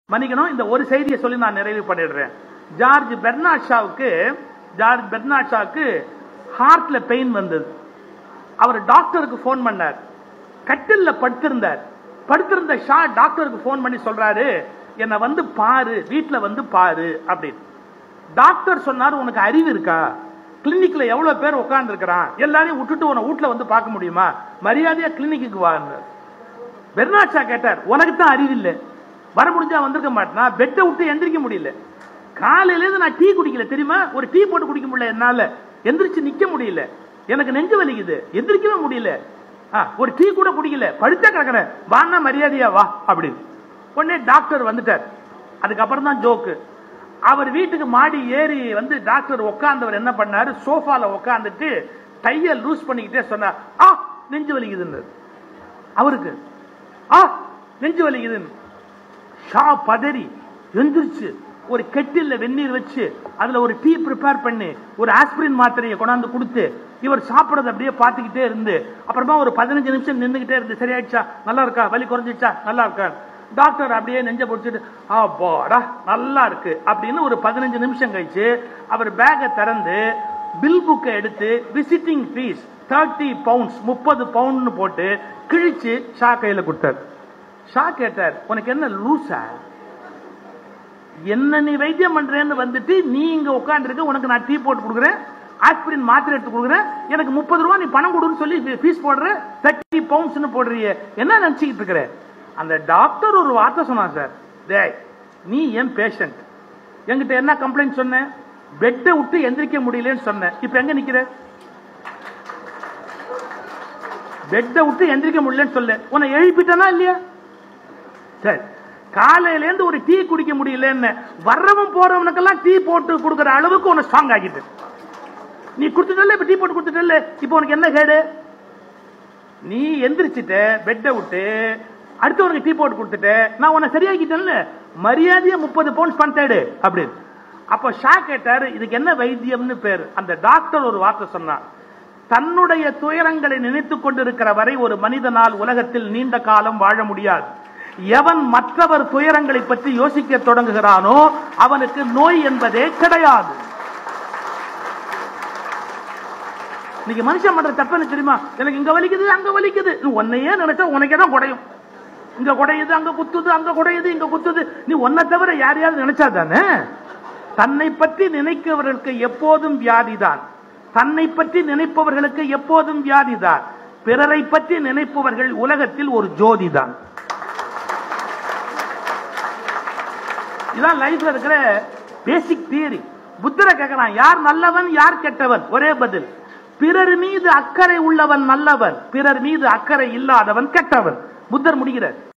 மன்னிக்கணும் இந்த ஒரு செய்தியை சொல்லி நான் நிறைவு பண்ணிடுறேன் ஜார்ஜ் பெர்னாட் ஷாவுக்கு ஜார்ஜ் பெர்னாட் ஷாவுக்கு ஹார்ட்ல பெயின் வந்தது அவர் டாக்டருக்கு ஃபோன் பண்ணார் கட்டில்ல படுத்திருந்தார் படுத்திருந்த ஷா டாக்டருக்கு ஃபோன் பண்ணி சொல்றாரு என்னை வந்து பாரு வீட்ல வந்து பாரு அப்படின்னு டாக்டர் சொன்னார் உனக்கு அறிவு இருக்கா கிளினிக்ல எவ்வளவு பேர் உட்கார்ந்து இருக்கிறான் எல்லாரையும் விட்டுட்டு உன வீட்ல வந்து பார்க்க முடியுமா மரியாதையா கிளினிக்கு வாங்க பெர்னாட் ஷா கேட்டார் உனக்கு தான் அறிவு இல்லை வர முடிஞ்சா வந்திருக்க மாட்டேனா பெட்டை விட்டு எந்திரிக்க முடியல காலையில இருந்து நான் டீ குடிக்கல தெரியுமா ஒரு டீ போட்டு குடிக்க முடியல என்னால எந்திரிச்சு நிக்க முடியல எனக்கு நெஞ்சு வலிக்குது எந்திரிக்கவே முடியல ஆ, ஒரு டீ கூட குடிக்கல படுத்தா கிடக்குறேன் வான்னா மரியாதையா வா அப்படின்னு உடனே டாக்டர் வந்துட்டார் அதுக்கப்புறம் தான் ஜோக்கு அவர் வீட்டுக்கு மாடி ஏறி வந்து டாக்டர் உட்கார்ந்தவர் என்ன பண்ணாரு சோஃபால உட்கார்ந்துட்டு டைய லூஸ் பண்ணிக்கிட்டே சொன்னார் ஆ நெஞ்சு வலிக்குதுன்னு அவருக்கு ஆ நெஞ்சு வலிக்குதுன்னு ஷா பதறி எந்திரிச்சு ஒரு கெட்டில்ல வெந்நீர் வச்சு அதுல ஒரு டீ ப்ரிப்பேர் பண்ணி ஒரு ஆஸ்பிரின் மாத்திரையை கொண்டாந்து கொடுத்து இவர் சாப்பிடறத அப்படியே பார்த்துக்கிட்டே இருந்து அப்புறமா ஒரு பதினஞ்சு நிமிஷம் நின்றுகிட்டே இருந்து சரியாயிடுச்சா நல்லா இருக்கா வலி குறைஞ்சிடுச்சா நல்லா இருக்கா டாக்டர் அப்படியே நெஞ்ச பிடிச்சிட்டு ஆ போடா நல்லா இருக்கு அப்படின்னு ஒரு பதினஞ்சு நிமிஷம் கழிச்சு அவர் பேக்கை திறந்து பில் புக்கை எடுத்து விசிட்டிங் ஃபீஸ் தேர்ட்டி பவுண்ட்ஸ் முப்பது பவுண்ட்னு போட்டு கிழிச்சு ஷா கையில கொடுத்தார் ஷா கேட்டார் உனக்கு என்ன லூசா என்ன நீ வைத்தியம் பண்றேன்னு வந்துட்டு நீ இங்க உட்காந்துருக்க உனக்கு நான் டீ போட்டு கொடுக்குறேன் ஆஸ்பிரின் மாத்திரை எடுத்து கொடுக்குறேன் எனக்கு முப்பது ரூபா நீ பணம் கொடுன்னு சொல்லி ஃபீஸ் போடுற தேர்ட்டி பவுண்ட்ஸ்னு போடுறிய என்ன நினைச்சுக்கிட்டு இருக்கிற அந்த டாக்டர் ஒரு வார்த்தை சொன்னான் சார் டேய் நீ என் பேஷண்ட் என்கிட்ட என்ன கம்ப்ளைண்ட் சொன்னேன் பெட்டை விட்டு எந்திரிக்க முடியலன்னு சொன்னேன் இப்ப எங்க நிக்கிற பெட்டை விட்டு எந்திரிக்க முடியலன்னு சொல்லு உன்னை எழுப்பிட்டனா இல்லையா சரி காலையில இருந்து ஒரு டீ குடிக்க முடியலன்னு வர்றவன் போறவனுக்கெல்லாம் டீ போட்டு கொடுக்குற அளவுக்கு உன்னை ஸ்ட்ராங் ஆகிட்டு நீ கொடுத்துட்டல இப்ப டீ போட்டு கொடுத்துட்டல இப்போ உனக்கு என்ன கேடு நீ எந்திரிச்சிட்ட பெட்டை விட்டு அடுத்தவனுக்கு டீ போட்டு கொடுத்துட்ட நான் உன்னை சரியாக்கிட்டேன்ல மரியாதையா முப்பது பவுண்ட்ஸ் பண்ணிட்டாடு அப்படின்னு அப்ப ஷா கேட்டாரு இதுக்கு என்ன வைத்தியம்னு பேர் அந்த டாக்டர் ஒரு வார்த்தை சொன்னான் தன்னுடைய துயரங்களை நினைத்துக் கொண்டிருக்கிற வரை ஒரு மனிதனால் உலகத்தில் நீண்ட காலம் வாழ முடியாது எவன் மற்றவர் துயரங்களை பற்றி யோசிக்க தொடங்குகிறானோ அவனுக்கு நோய் என்பதே கிடையாது இன்னைக்கு மனுஷன் பண்ற தப்பு என்ன தெரியுமா எனக்கு இங்க வலிக்குது அங்க வலிக்குது நீ உன்னையே நினைச்சா உனக்கே தான் குடையும் இங்க குடையுது அங்க குத்துது அங்க குடையுது இங்க குத்துது நீ உன்னை தவிர யாரையாவது நினைச்சா தானே தன்னை பற்றி நினைக்கிறவர்களுக்கு எப்போதும் வியாதிதான் தன்னை பற்றி நினைப்பவர்களுக்கு எப்போதும் வியாதிதான் பிறரை பற்றி நினைப்பவர்கள் உலகத்தில் ஒரு ஜோதிதான் இதான் லைஃப்ல இருக்கிற பேசிக் தியரி புத்தரை கேட்கலாம் யார் நல்லவன் யார் கெட்டவன் ஒரே பதில் பிறர் மீது அக்கறை உள்ளவன் நல்லவன் பிறர் மீது அக்கறை இல்லாதவன் கெட்டவன் புத்தர் முடிகிறார்